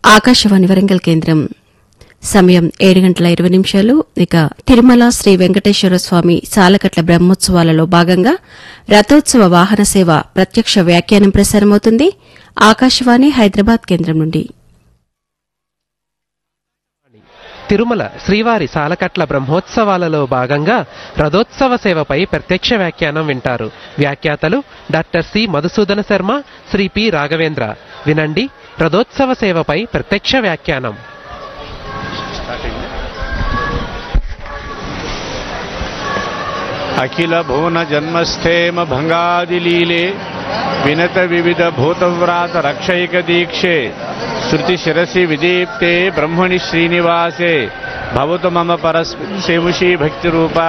ఆకాశవాణి వరంగల్ కేంద్రం సమయం ఏడు గంటల ఇరవై నిమిషాలు ఇక తిరుమల శ్రీ వెంకటేశ్వర స్వామి సాలకట్ల బ్రహ్మోత్సవాలలో భాగంగా రథోత్సవ వాహన సేవ ప్రత్యక్ష వ్యాఖ్యానం ప్రసారమవుతుంది ఆకాశవాణి హైదరాబాద్ కేంద్రం నుండి తిరుమల శ్రీవారి సాలకట్ల బ్రహ్మోత్సవాలలో భాగంగా రథోత్సవ సేవపై ప్రత్యక్ష వ్యాఖ్యానం వింటారు వ్యాఖ్యాతలు doctor C Madhusudana Sharma Shri P Raghavendra వినండి రథోత్సవ సేవపై ప్రత్యక్ష వ్యాఖ్యానం అఖిల భువన జన్మస్థేమ భంగాదిలీలే వినత వివిధ భూతవ్రాత రక్షైక దీక్షే శృతి శిరసి విదీప్తే బ్రహ్మణి శ్రీనివాసే భవతు మమ పరశిముషీ భక్తి రూప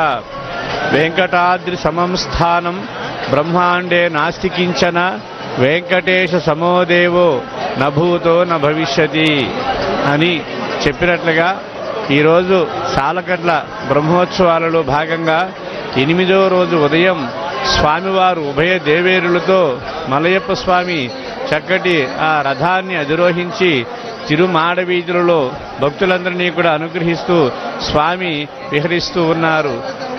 వెంకటాద్రి సమం స్థానం బ్రహ్మాండే నాస్తి కించన వెంకటేశ సమోదేవో నభూతో న భవిష్యతి అని చెప్పినట్లుగా ఈరోజు సాలకట్ల బ్రహ్మోత్సవాలలో భాగంగా ఎనిమిదో రోజు ఉదయం స్వామివారు ఉభయ దేవేరులతో మలయప్ప స్వామి చక్కటి ఆ రథాన్ని అధిరోహించి తిరుమాడ వీధులలో భక్తులందరినీ కూడా అనుగ్రహిస్తూ స్వామి విహరిస్తూ ఉన్నారు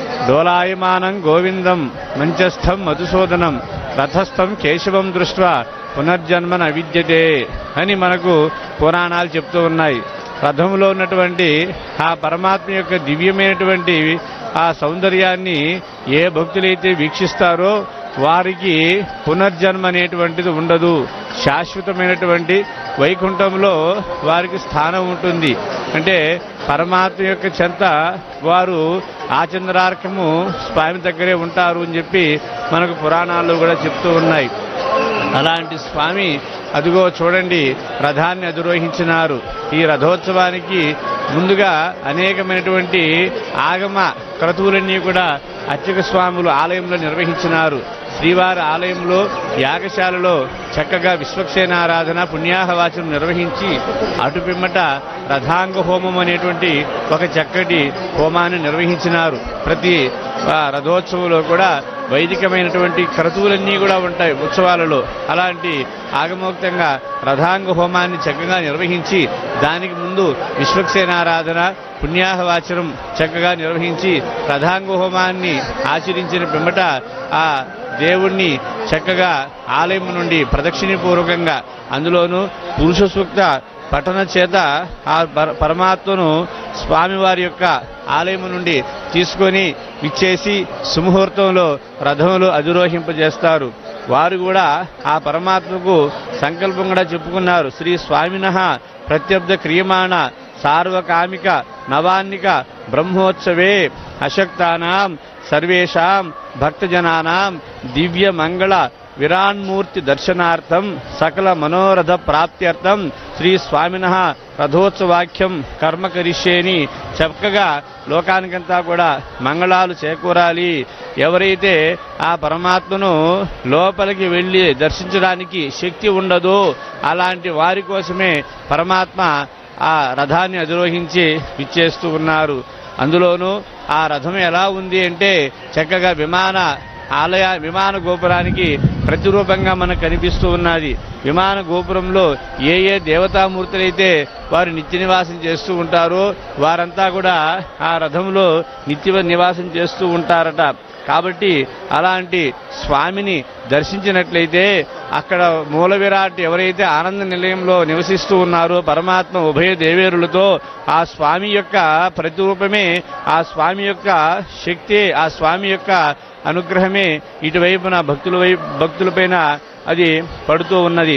డోలాయమానం గోవిందం మంచస్థం మధుసూదనం రథస్థం కేశవం దృష్ట్యా పునర్జన్మన విద్యతే అని మనకు పురాణాలు చెప్తూ ఉన్నాయి రథంలో ఉన్నటువంటి ఆ పరమాత్మ యొక్క దివ్యమైనటువంటి ఆ సౌందర్యాన్ని ఏ భక్తులైతే వీక్షిస్తారో వారికి పునర్జన్మ అనేటువంటిది ఉండదు శాశ్వతమైనటువంటి వైకుంఠంలో వారికి స్థానం ఉంటుంది అంటే పరమాత్మ యొక్క చెంత వారు ఆచంద్రార్కము స్వామి దగ్గరే ఉంటారు అని చెప్పి మనకు పురాణాల్లో కూడా చెప్తూ ఉన్నాయి అలాంటి స్వామి అదిగో చూడండి రథాన్ని అధిరోహించినారు ఈ రథోత్సవానికి ముందుగా అనేకమైనటువంటి ఆగమ క్రతువులన్నీ కూడా అర్చక స్వాములు ఆలయంలో నిర్వహించినారు శ్రీవారి ఆలయంలో యాగశాలలో చక్కగా విశ్వక్సేనారాధన పుణ్యాహవాచనం నిర్వహించి అటు పిమ్మట రథాంగ హోమం అనేటువంటి ఒక చక్కటి హోమాన్ని నిర్వహించినారు ప్రతి ఆ, రథోత్సవంలో కూడా వైదికమైనటువంటి క్రతువులన్నీ కూడా ఉంటాయి ఉత్సవాలలో అలాంటి ఆగమోక్తంగా రథాంగ హోమాన్ని చక్కగా నిర్వహించి దానికి ముందు విశ్వక్సేనారాధన పుణ్యాహవాచనం చక్కగా నిర్వహించి రథాంగ హోమాన్ని ఆచరించిన పిమ్మట ఆ దేవుణ్ణి చక్కగా ఆలయం నుండి ప్రదక్షిణపూర్వకంగా అందులోనూ పురుష సూక్త పఠన చేత ఆ పర- పరమాత్మను స్వామివారి యొక్క ఆలయం నుండి తీసుకొని ఇచ్చేసి సుముహూర్తంలో రథములు అధిరోహింపజేస్తారు వారు కూడా ఆ పరమాత్మకు సంకల్పం కూడా చెప్పుకున్నారు శ్రీ స్వామిన ప్రత్యబ్ద క్రియమాణ సార్వకామిక నవాన్నిక బ్రహ్మోత్సవే అశక్తానాం సర్వేషాం భక్తజనానాం దివ్య మంగళ విరాన్మూర్తి దర్శనార్థం సకల మనోరథ ప్రాప్త్యర్థం శ్రీ స్వామిన రథోత్సవాఖ్యం కర్మ కరిష్యేని చక్కగా లోకానికంతా కూడా మంగళాలు చేకూరాలి ఎవరైతే ఆ పరమాత్మను లోపలికి వెళ్ళి దర్శించడానికి శక్తి ఉండదో అలాంటి వారి కోసమే పరమాత్మ ఆ రథాన్ని అధిరోహించి విచ్చేస్తూ ఉన్నారు అందులోనూ ఆ రథం ఎలా ఉంది అంటే చక్కగా విమాన ఆలయ విమాన గోపురానికి ప్రతిరూపంగా మనకు కనిపిస్తూ ఉన్నది విమాన గోపురంలో ఏ ఏ దేవతామూర్తులైతే వారు నిత్య నివాసం చేస్తూ ఉంటారో వారంతా కూడా ఆ రథంలో నిత్య నివాసం చేస్తూ ఉంటారట కాబట్టి అలాంటి స్వామిని దర్శించినట్లయితే అక్కడ మూల విరాట్ ఎవరైతే ఆనంద నిలయంలో నివసిస్తూ ఉన్నారో పరమాత్మ ఉభయ దేవేరులతో ఆ స్వామి యొక్క ప్రతిరూపమే ఆ స్వామి యొక్క శక్తి ఆ స్వామి యొక్క అనుగ్రహమే ఇటువైపున భక్తుల వైపు భక్తులపైన అది పడుతూ ఉన్నది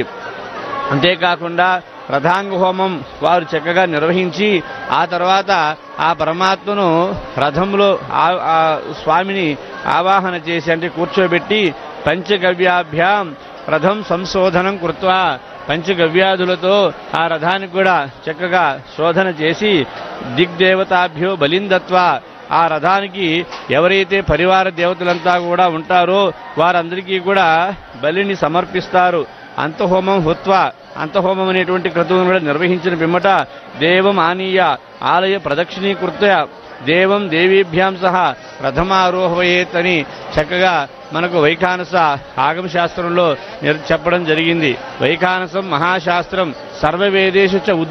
అంతేకాకుండా రథాంగ హోమం వారు చక్కగా నిర్వహించి ఆ తర్వాత ఆ పరమాత్మను రథంలో ఆ- ఆ స్వామిని ఆవాహన చేసి అంటే కూర్చోబెట్టి పంచగవ్యాభ్యాం రథం సంశోధనం కృత్వా పంచగవ్యాధులతో ఆ రథానికి కూడా చక్కగా శోధన చేసి దిగ్దేవతాభ్యో బలిందత్వా ఆ రథానికి ఎవరైతే పరివార దేవతలంతా కూడా ఉంటారో వారందరికీ కూడా బలిని సమర్పిస్తారు అంతహోమం హుత్వ అంతహోమం అనేటువంటి క్రతువును కూడా నిర్వహించిన పిమ్మట దేవం ఆనీయ ఆలయ ప్రదక్షిణీకృత దేవం దేవీభ్యాం సహా రథమారోహయేత్ అని చక్కగా మనకు వైఖానస ఆగమ శాస్త్రంలో నిర్- చెప్పడం జరిగింది వైఖానసం మహాశాస్త్రం సర్వవేదేశు చ